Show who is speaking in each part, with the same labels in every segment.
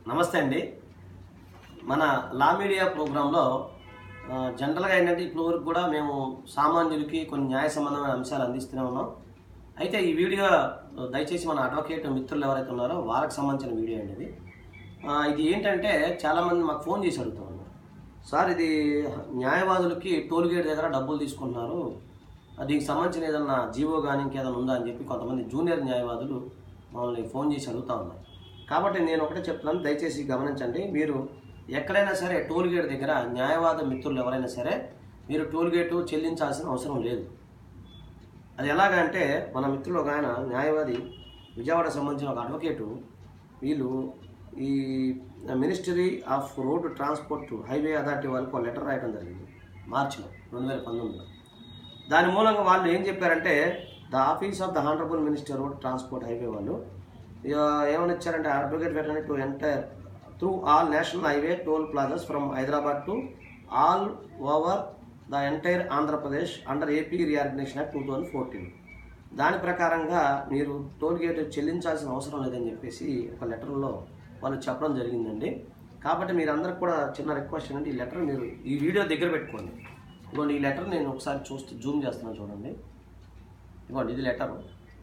Speaker 1: నమస్తే అండి మన లా మీడియా ప్రోగ్రాంలో ఆ, జనరల్గా ఏంటంటే ఇప్పుడు వరకు కూడా మేము సామాన్యులకి కొన్ని న్యాయ సంబంధమైన అంశాలు అందిస్తూనే ఉన్నాం అయితే ఈ వీడియో దయచేసి మన అడ్వకేట్ మిత్రులు ఎవరైతే ఉన్నారో వాళ్ళకి సంబంధించిన వీడియో అండి ఇది ఆ, ఇది ఏంటంటే చాలామంది మాకు ఫోన్ చేసి అడుగుతూ ఉన్నారు సార్ ఇది న్యాయవాదులకి టోల్ గేట్ దగ్గర డబ్బులు తీసుకుంటున్నారు ఆ, దీనికి సంబంధించిన ఏదన్నా జీవో కానీ ఇంకేదైనా ఉందా అని చెప్పి కొంతమంది జూనియర్ న్యాయవాదులు మమ్మల్ని ఫోన్ చేసి అడుగుతూ ఉన్నారు కాబట్టి నేను ఒకటే చెప్తున్నాను దయచేసి గమనించండి మీరు ఎక్కడైనా సరే టోల్ గేట్ దగ్గర న్యాయవాద మిత్రులు ఎవరైనా సరే మీరు టోల్ గేటు చెల్లించాల్సిన అవసరం లేదు అది ఎలాగంటే మన మిత్రులు ఒక ఆయన న్యాయవాది విజయవాడ సంబంధించిన ఒక అడ్వకేటు వీళ్ళు ఈ ministry of road transport highway authority వాళ్ళకి ఒక లెటర్ రాయడం జరిగింది మార్చిలో రెండు వేల పంతొమ్మిదిలో దాని మూలంగా వాళ్ళు ఏం చెప్పారంటే the office of the honourable minister road transport highway వాళ్ళు ఇక ఏమని ఇచ్చారంటే advocate veterinary to entire through all national highway toll plazas from Hyderabad to all over the entire Andhra Pradesh under AP reorganisation act two thousand fourteen దాని ప్రకారంగా మీరు toll gate చెల్లించాల్సిన అవసరం లేదని చెప్పేసి ఒక లెటర్లో వాళ్ళు చెప్పడం జరిగిందండి కాబట్టి మీరందరికి కూడా చిన్న రిక్వెస్ట్ ఏంటంటే ఈ లెటర్ మీరు ఈ వీడియో దగ్గర పెట్టుకోండి ఇదిగోండి ఈ లెటర్ నేను ఒకసారి చూస్తూ జూమ్ చేస్తున్నాను చూడండి ఇదిగోండి ఇది లెటరు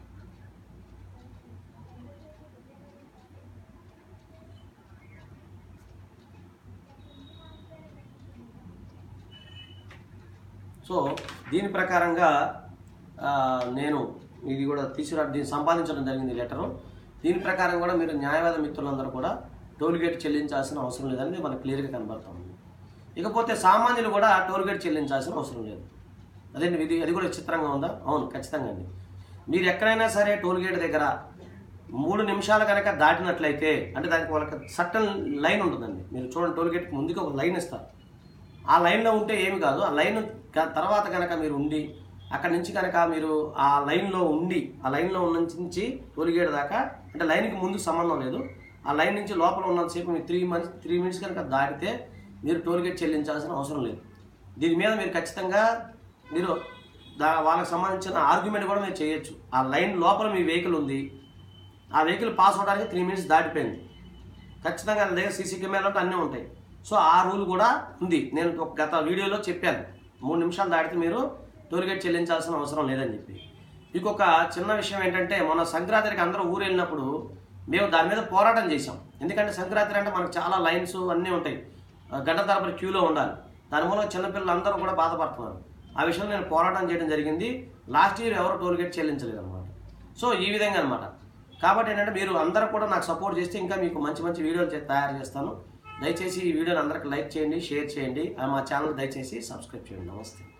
Speaker 1: సో దీని ప్రకారంగా ఆ, నేను ఇది కూడా తీసుకురా దీన్ని సంపాదించడం జరిగింది ఈ లెటరు దీని ప్రకారం కూడా మీరు న్యాయవాద మిత్రులందరూ కూడా టోల్ గేట్ చెల్లించాల్సిన అవసరం లేదని మనకు క్లియర్గా కనబడుతుంది ఇకపోతే సామాన్యులు కూడా టోల్ గేట్ చెల్లించాల్సిన అవసరం లేదు అదేంటి ఇది అది కూడా చిత్రంగా ఉందా అవును ఖచ్చితంగా అండి మీరు ఎక్కడైనా సరే టోల్ గేట్ దగ్గర మూడు నిమిషాలు కనుక దాటినట్లయితే అంటే దానికి వాళ్ళకి సట్టన్ లైన్ ఉంటుందండి మీరు చూడండి టోల్ గేట్కి ముందుకు ఒక లైన్ ఇస్తారు ఆ లైన్లో ఉంటే ఏమి కాదు ఆ లైన్ క- తర్వాత కనుక మీరు ఉండి అక్కడి నుంచి కనుక మీరు ఆ లైన్లో ఉండి ఆ లైన్లో ఉన్న నుంచి టోల్గేట్ దాకా అంటే లైన్కి ముందు సంబంధం లేదు ఆ లైన్ నుంచి లోపల ఉన్నంతసేపు మీరు త్రీ మంత్స్ త్రీ మినిట్స్ కనుక దాటితే మీరు టోల్గేట్ చెల్లించాల్సిన అవసరం లేదు దీని మీద మీరు ఖచ్చితంగా మీరు దా వాళ్ళకి సంబంధించిన ఆర్గ్యుమెంట్ కూడా మీరు చేయొచ్చు ఆ లైన్ లోపల మీ వెహికల్ ఉంది ఆ వెహికల్ పాస్ అవడానికి త్రీ మినిట్స్ దాటిపోయింది ఖచ్చితంగా నా దగ్గర సీసీ కెమెరాలు అన్నీ ఉంటాయి సో ఆ రూల్ కూడా ఉంది నేను ఒక గత వీడియోలో చెప్పాను మూడు నిమిషాలు దాటితే మీరు టోల్గేట్ చెల్లించాల్సిన అవసరం లేదని చెప్పి ఇంకొక చిన్న విషయం ఏంటంటే మన సంక్రాంతికి అందరూ ఊరు వెళ్ళినప్పుడు మేము దాని మీద పోరాటం చేసాం ఎందుకంటే సంక్రాంతి అంటే మనకు చాలా లైన్స్ అన్నీ ఉంటాయి ఆ, గంట తరబడి క్యూలో ఉండాలి దాని మూలంగా చిన్నపిల్లలు అందరూ కూడా బాధపడుతున్నారు ఆ విషయంలో నేను పోరాటం చేయడం జరిగింది లాస్ట్ ఇయర్ ఎవరు టోల్గేట్ చెల్లించలేదు అనమాట సో ఈ విధంగా అనమాట కాబట్టి ఏంటంటే మీరు అందరూ కూడా నాకు సపోర్ట్ చేస్తే ఇంకా మీకు మంచి మంచి వీడియోలు చే- తయారు చేస్తాను దయచేసి ఈ వీడియోని అందరికి లైక్ చేయండి షేర్ చేయండి ఆ మా ఛానల్ దయచేసి సబ్స్క్రైబ్ చేయండి నమస్తే